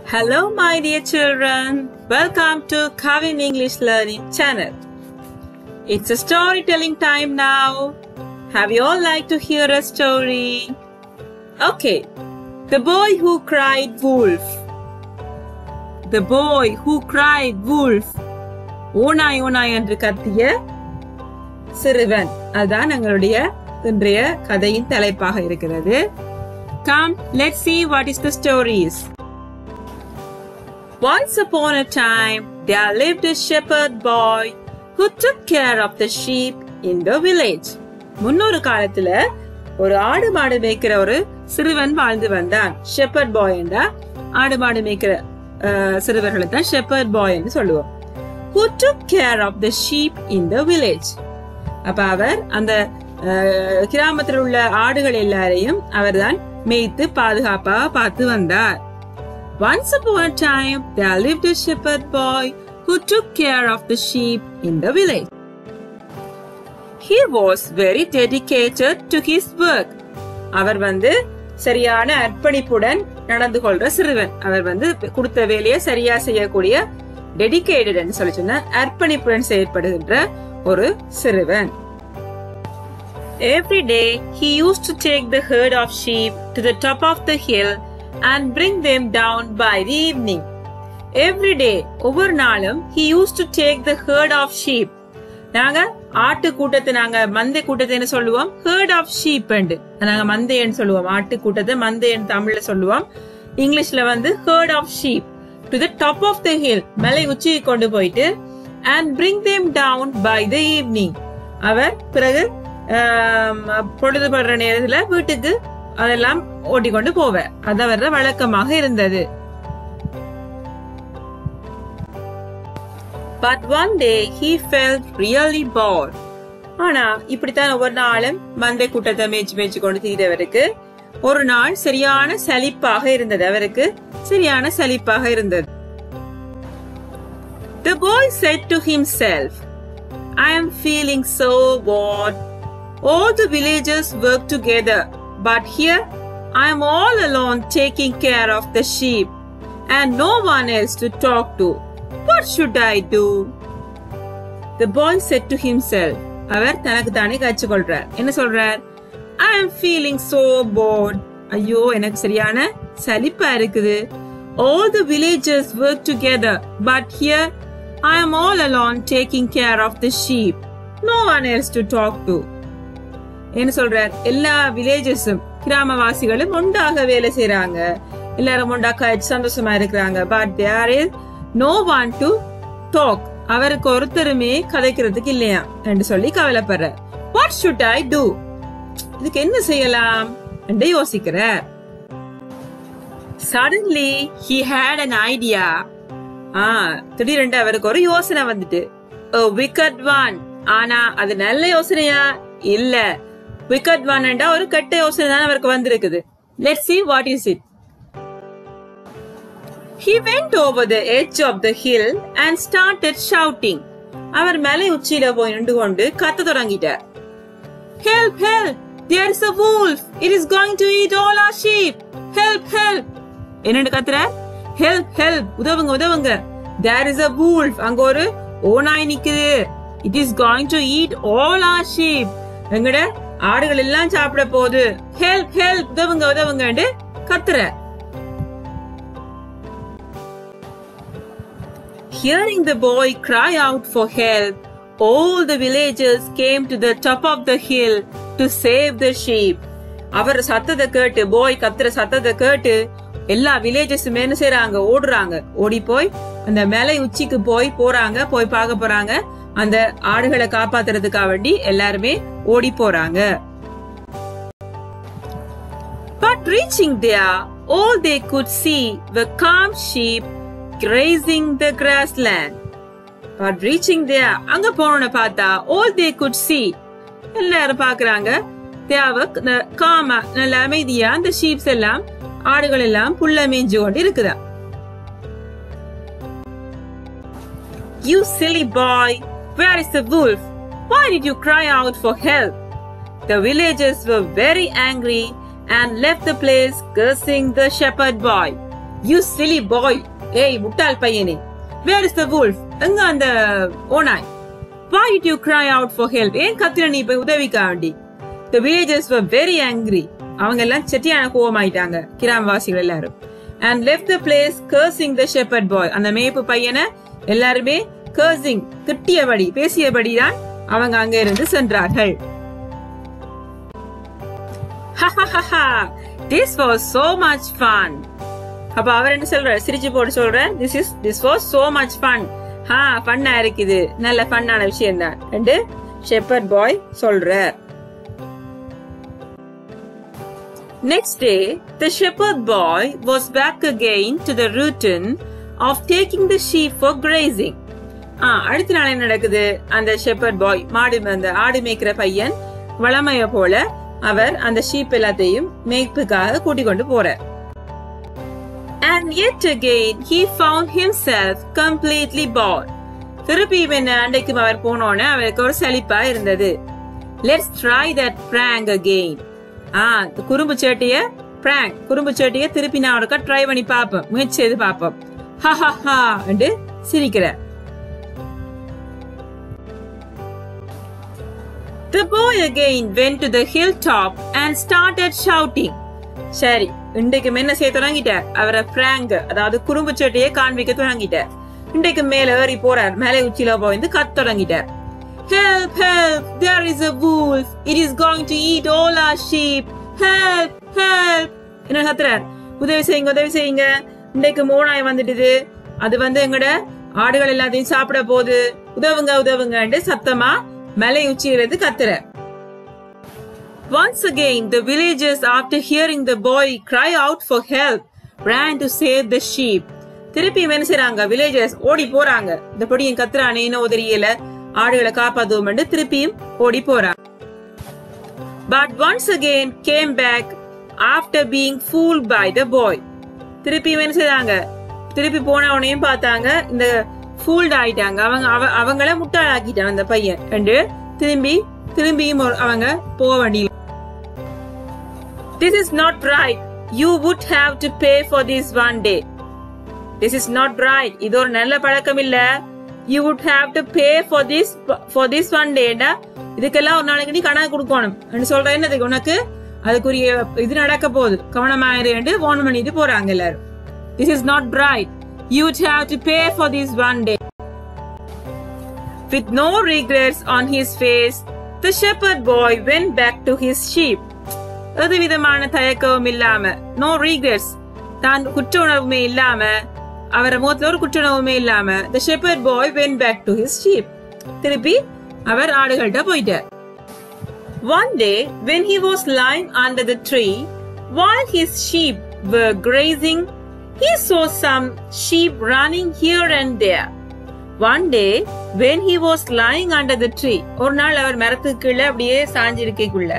Hello, my dear children. Welcome to Kavin English Learning Channel. It's a storytelling time now. Have you all like to hear a story? Okay. The boy who cried wolf. The boy who cried wolf. ஓனாய் ஓனாய் என்று கத்திய சிறுவன் அதுதான் எங்களுடைய இன்றைய கதையின் தலைப்பாக இருக்கிறது Come, let's see what is the stories. Once upon a time, there lived a shepherd boy who took care of the sheep in the village. முன்னொரு காலத்துல ஒரு ஆடு மாடு மேய்க்கிற ஒரு சிறுவன் வாழ்ந்து வந்தான் ஷெப்பர்ட் பாய் என்றா ஆடு மாடு மேய்க்கிற அஹ், சிறுவர்களை தான் ஷெப்பர்ட் பாய் என்று சொல்லுவோம் who took care of the sheep in the village அப்ப அவர் அந்த அஹ், கிராமத்தில் உள்ள ஆடுகள் எல்லாரையும் அவர்தான் மேய்த்து பாதுகாப்பாக பார்த்து வந்தார் Once upon a time, there lived a shepherd boy who took care of the sheep in the village. He was very dedicated to his work. அவர் வந்து சரியான அர்ப்பணிப்புடன் நடந்து கொள்ற சிறுவன் அவர் வந்து கொடுத்த வேலையை சரியா செய்யக்கூடிய டெடிகேட்டட் சொல்லி சொன்ன அர்ப்பணிப்புடன் செயற்படுகின்ற ஒரு சிறுவன் Every day, he used to take the herd of sheep to the top of the hill and bring them down by the evening. Every day, ஒவ்வொரு நாளும் he used to take the herd of sheep. நாங்க ஆட்டு கூட்டத்தை நாங்க மந்தை கூட்டத்தைன்னு சொல்லுவோம் herd of sheep and நாங்க மந்தைன்னு சொல்லுவோம் ஆட்டு கூட்டத்தை மந்தைன்னு தமிழ்ல சொல்லுவோம் இங்கிலீஷ்ல வந்து herd of sheep to the top of the hill மலை உச்சிக்கு கொண்டு போயிட்டு and bring them down by the evening. அவர் பிறகு ஆம், பொழுதுபடுற நேரத்துல வீட்டுக்கு அதெல்லாம் ஓட்டிக்கொண்டு போவார் அது அவரது வழக்கமாக இருந்தது But one day he felt really bored. ஆனா இப்படித்தான் ஒவ்வொரு நாளும் மந்தை கூட்டத்தை மேய்ச்சி மேய்ச்சி கொண்டு தீரவருக்கு ஒரு நாள் சரியான சலிப்பாக இருந்தது அவருக்கு சரியான சலிப்பாக இருந்தது The boy said to himself, I am feeling so bored. All the villagers work together, but here I am all alone taking care of the sheep and no one else to talk to. What should I do? The boy said to himself, அவர் தனக்கு தானே கச்சு கொள்றார் என்ன சொல்றார் I am feeling so bored. ஐயோ எனக்கு சரியான சலிப்பா இருக்குது All the villagers work together, but here I am all alone taking care of the sheep. No one else to talk to. என்ன சொல்றார் எல்லா வில்லேஜஸும் கிராமவாசிகளும் ஒன்றாக வேலை செய்றாங்க எல்லாரும் ஒன்றா கழிச்சு சந்தோஷமா இருக்கிறாங்க but there is no one to talk அவருக்கு ஒருத்தருமே கதைக்கிறதுக்கு இல்லையா என்று சொல்லி கவலைப்படுறார் வாட் ஷுட் ஐ டூ இதுக்கு என்ன செய்யலாம் என்று யோசிக்கிறார் suddenly he had an idea ஆ திடீரென்று அவருக்கு ஒரு யோசனை வந்துட்டு விக்கட் ஒன் ஆனா அது நல்ல யோசனையா இல்ல விக்கட் ஒன் ஒரு கெட்ட யோசனை தான் அவருக்கு வந்திருக்குது let see what is it He went over the edge of the hill and started shouting. அவர் மலை உச்சியில போய் நின்று கொண்டு கத்த தொடங்கிட்டார் Help, help! There is a wolf! It is going to eat all our sheep! Help, help! என்னன்னு கத்துறார் help help உதவுங்க உதவுங்க தேர் இஸ் அ wolf அங்க ஒரு ஓநாய் நிக்குது it is going to eat all our sheep எங்கட ஆடுகள் எல்லாம் சாப்பிட போகுது ஹெல்ப் ஹெல்ப் உதவுங்க உதவுங்கன்னு கத்துற Hearing the boy cry out for help, all the villagers came to the top of the hill to save the sheep. அவர் சத்தத்தை கேட்டு போய் கத்துற சத்தத்தை கேட்டு எல்லா வில்லேஜஸுமே என்ன செய்றாங்க ஓடுறாங்க ஓடி போய் அந்த மலை உச்சிக்கு போய் போறாங்க போய் பார்க்க போறாங்க அந்த ஆடுகளை காப்பாத்துறதுக்காக வேண்டி எல்லாருமே ஓடி போறாங்க But reaching there, all they could see were calm sheep grazing the grassland. But reaching there, அங்க போனோன்னு பார்த்தா all they could see எல்லாரும் பாக்குறாங்க தேவ காமா நல்ல அமைதியா அந்த ஷீப்ஸ் எல்லாம் ஆடுகள் எல்லாம் புல்ல மேய்ஞ்சு கொண்டு இருக்குதா You silly boy, where is the wolf? Why did you cry out for help? The villagers were very angry and left the place cursing the shepherd boy. You silly boy ஏய் முட்டாள் பையனே where is the wolf எங்க அந்த ஓனாய் why did you cry out for help ஏன் கத்துற நீ போய் உதவிக்கா வேண்டி the villagers were very angry அவங்க எல்லாம் செட்டியான கோவமாயிட்டாங்க கிராமவாசிகள் எல்லாரும் and left the place cursing the shepherd boy அந்த மேய்ப்பு பையனை எல்லாருமே cursing திட்டியபடி பேசியபடி தான் அவங்க அங்க இருந்து சென்றார்கள் this was so much fun அப்ப அவர் என்ன சொல்றாரு சிரிச்சு போட்டு சொல்றார் this is this was so much fun ஹா ஃபன்னா இருக்குது நல்ல ஃபன்னான விஷயம் தான் என்று ஷெப்பர்ட் பாய் சொல்றார் Next day, the shepherd boy was back again to the routine of taking the sheep for grazing. ஆ அடுத்த நாள் என்ன நடக்குது அந்த ஷெப்பர்ட் பாய் மாடு அந்த ஆடு மேய்க்கிற பையன் வளமைய போல அவர் அந்த ஷீப் எல்லாத்தையும் மேய்ப்புக்காக கூட்டிக் கொண்டு போறார் And yet again he found himself completely bored. திருப்பி என்ன அன்றைக்கு அவர் போனோன்னு அவருக்கு ஒரு சலிப்பா இருந்தது let's try that prank again ஆ இந்த குறும்பு சேட்டிய prank குறும்பு சேட்டிய திருப்பி நான் ஒருக்கா ட்ரை பண்ணி பார்ப்போம் முயற்சி செய்து பார்ப்போம் ஹா ஹா ஹா என்று சிரிக்கிறார் The boy again went to the hilltop and started shouting. சரி இன்றைக்கு என்ன செய்ய தொடங்கிட்டார் அவரை பிராங்க் அதாவது குறும்பு சட்டையை காண்பிக்க தொடங்கிட்டார் இன்றைக்கு மேல ஏறி போறார் மேலே உச்சியில போய் கத் தொடங்கிட்டார் Help, help, there is a wolf. It is going to eat all our sheep. Help, help. என்ன கத்துறார் உதவி செய்யுங்க உதவி செய்யுங்க இன்றைக்கு மோனாய் வந்துட்டுது அது வந்து எங்கட ஆடுகள் எல்லாத்தையும் சாப்பிட போகுது உதவுங்க உதவுங்கன்ட்டு சத்தமா மலை உச்சியிலிருந்து கத்துற Once again, the villagers, after hearing the boy cry out for help, ran to save the sheep. திருப்பி என்ன செய்றாங்க வில்லேஜர்ஸ் ஓடி போறாங்க இந்த பொடியும் கத்துறானே இன்னும் உதறியல ஆடுகளை காப்பாத்துவோம் திருப்பியும் ஓடி போறாங்க But once again came back after being fooled by the boy. திருப்பி என்ன செய்றாங்க திருப்பி போனவனையும் பார்த்தாங்க இந்த ஃபூல்ட் ஆயிட்டாங்க அவங்க அவ- அவங்கள முட்டாளாக்கிட்டான் அந்த பையன் ரெண்டு திரும்பி திரும்பியும் ஒரு- அவங்க போக வேண்டிய This is not right. You would have to pay for this one day. This is not right. இது ஒரு நல்ல பழக்கம் இல்ல. You would have to pay for this for this one day. டா. இதுக்கெல்லாம் ஒரு நாளைக்கு நீ கணக்கு கொடுக்கணும். என்று சொல்ற என்னதுக்கு உனக்கு அதுக்குரிய இது நடக்க போகுது கவனமாயிரு வார்ன் பண்ணிட்டு போறாங்க எல்லாரும். This is not right. You would have to pay for this one day. With no regrets on his face, the shepherd boy went back to his sheep. எது விதமான தயக்கமும் இல்லாம நோ ரீக்ரெட்ஸ் தான் குற்ற உணர்வுமே இல்லாம அவர முகத்துல ஒரு குற்ற உணர்வுமே இல்லாம the shepherd boy went back to his sheep திருப்பி அவர் ஆடுகள்கிட்ட போயிட்டார் One day, when he was lying under the tree, while his sheep were grazing, he saw some sheep running here and there. One day, when he was lying under the tree, ஒரு நாள் அவர் மரத்துக்கு கீழே அப்படியே சாஞ்சிருக்கைக்குள்ள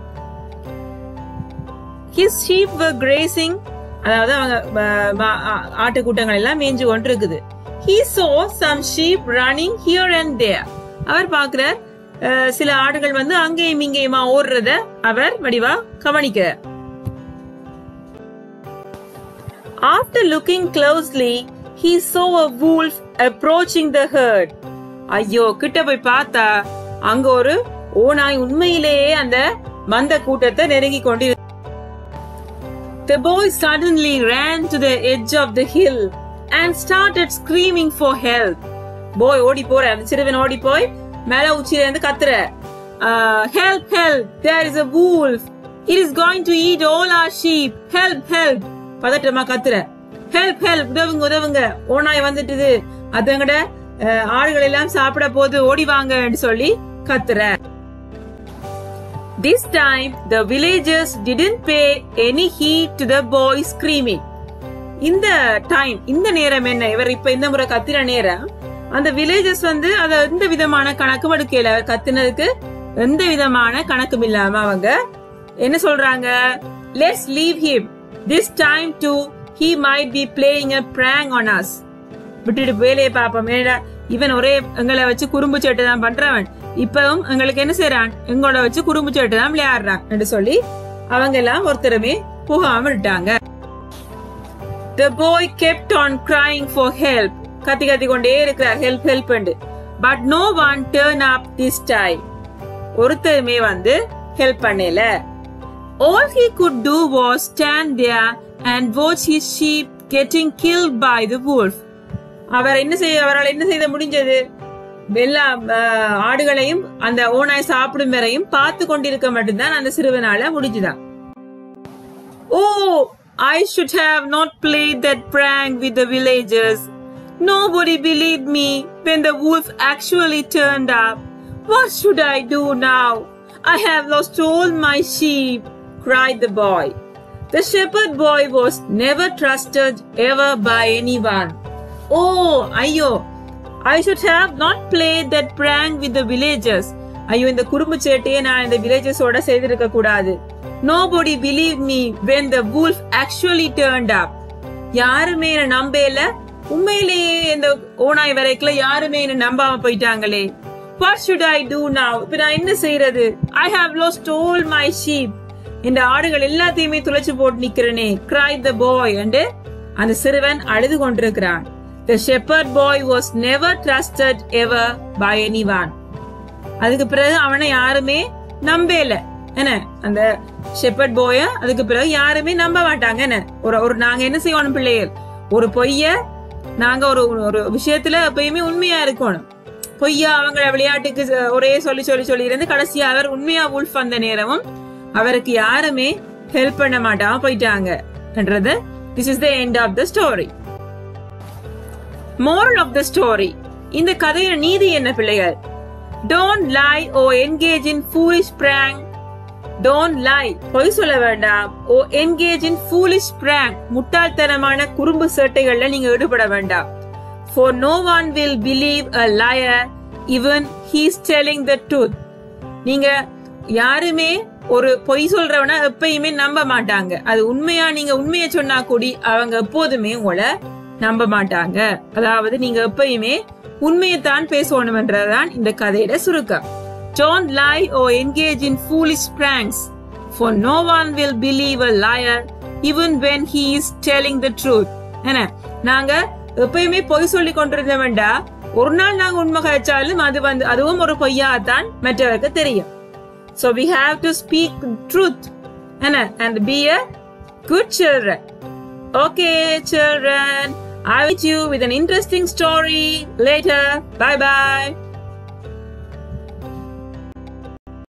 his sheep were grazing அதாவது அவங்க ம- ம- ஆ- ஆட்டுக்கூட்டங்கள் எல்லாம் மேய்ஞ்சு கொண்டு இருக்குது he saw some sheep running here and there அவர் பார்க்கிறார் அஹ், சில ஆடுகள் வந்து அங்கேயும் இங்கேயுமா ஓடுறத அவர் வடிவா கவனிக்கிறார் After looking closely, he saw a wolf approaching the herd. ஐயோ கிட்ட போய் பார்த்தா அங்க ஒரு ஓநாய் உண்மையிலேயே அந்த மந்த கூட்டத்தை நெருங்கி கொண்டு The boy suddenly ran to the edge of the hill and started screaming for help. போய் ஓடி போற அந்த சிறுவன் ஓடி போய் மேல உச்சியில இருந்து கத்துற help help there is a wolf it is going to eat all our sheep help help பதட்டமா கத்துற ஹெல்ப் ஹெல்ப் உதவுங்க உதவுங்க ஓநாய் வந்துட்டுது அதுங்கட ஆடுகள் எல்லாம் சாப்பிட போது ஓடி வாங்கன்னு சொல்லி கத்துற This time, the villagers didn't pay any heed to the boy screaming. இந்த டைம் இந்த நேரம் என்ன இவர் இப்ப இந்த முறை கத்திர நேரம் அந்த வில்லேஜஸ் வந்து அத எந்த விதமான கணக்கும் எடுக்கல அவர் கத்தினதுக்கு எந்த விதமான கணக்கும் இல்லாம அவங்க என்ன சொல்றாங்க let's leave him this time to he might be playing a prank on us விட்டுட்டு வேலையை பார்ப்போம் ஏடா இவன் ஒரே எங்களை வச்சு குறும்பு சேட்டு தான் பண்றவன் இப்பவும் எங்களுக்கு என்ன செய்யறான் எங்களோட வச்சு குறும்பு சேட்டு தான் விளையாடுறான் என்று சொல்லி அவங்க எல்லாம் ஒருத்தருமே புகாம விட்டாங்க The boy kept on crying for help. கத்தி கத்தி கொண்டே இருக்கிறார் help help but no one turn up this time ஒருத்தருமே வந்து ஹெல்ப் பண்ணல All he could do was stand there and watch his sheep getting killed by the wolf. அவர் என்ன செய்ய அவரால் என்ன செய்த முடிஞ்சது எல்லா அஹ், ஆடுகளையும் அந்த ஓனாய் சாப்பிடும் வரையும் பார்த்து கொண்டிருக்க மட்டும்தான் அந்த சிறுவனால முடிஞ்சுதான் Oh, I should have not played that prank with the villagers. Nobody believed me when the wolf actually turned up. What should I do now? I have lost all my sheep, cried the boy. The shepherd boy was never trusted ever by anyone. Oh, ஐயோ I should have not played that prank with the villagers. ஐயோ இந்த குறும்பு சேட்டையை நான் இந்த வில்லேஜஸோட செய்திருக்க கூடாது nobody believe me when the wolf actually turned up யாருமே என்ன நம்பல உண்மையிலேயே இந்த ஓனாய் வரைக்குல யாருமே என்ன நம்பாம போயிட்டாங்களே what should I do now இப்ப நான் என்ன செய்யறது ஐ have lost all my sheep இந்த ஆடுகள் எல்லாத்தையுமே துளைச்சு போட்டு நிக்கிறனே cried the boy and அந்த சிறுவன் அழுது கொண்டிருக்கிறான் the shepherd boy was never trusted ever by anyone அதுக்கு பிறகு அவனை யாருமே நம்பல என்ன அந்த ஷெப்பர்ட் போய அதுக்கு பிறகு யாருமே நம்ப மாட்டாங்க என்ன ஒரு ஒரு நாங்க என்ன செய்யணும் பிள்ளைகள் ஒரு பொய்ய நாங்க ஒரு ஒரு விஷயத்துல எப்பயுமே உண்மையா இருக்கணும் பொய்யா அவங்கள விளையாட்டுக்கு ச- ஒரே சொல்லி சொல்லி சொல்லி இருந்து கடைசியா அவர் உண்மையா உல்ஃப் அந்த நேரமும் அவருக்கு யாருமே ஹெல்ப் பண்ண மாட்டாம போயிட்டாங்க என்றது this is the end of the story moral of the story இந்த கதையோட நீதி என்ன பிள்ளைகள் don't lie or engage in foolish prank don't lie பொய் சொல்ல வேண்டாம் or engage in foolish prank முட்டாள்தனமான குறும்பு சேட்டைகள்ல நீங்க ஈடுபட வேண்டாம் for no one will believe a liar even he's telling the truth நீங்க யாருமே ஒரு பொய் சொல்றவன எப்பயுமே நம்ப மாட்டாங்க அது உண்மையா நீங்க உண்மையை சொன்னா கூடி அவங்க எப்போதுமே உங்களை நம்ப மாட்டாங்க அதாவது நீங்க எப்பயுமே உண்மையைத்தான் பேசணும்ன்றதுதான் இந்த கதையோட சுருக்கம் Don't lie or engage in foolish pranks, for no one will believe a liar even when he is telling the truth. என்ன நாங்க எப்பயுமே பொய் சொல்லி கொண்டிருந்த வேண்டாம் ஒரு நாள் நாங்க உண்மை கழிச்சாலும் அது வந்து அதுவும் ஒரு பொய்யாதான் மற்றவருக்கு தெரியும் So we have to speak truth Anna, and be a good children. Okay, children. I'll meet you with an interesting story later. Bye bye.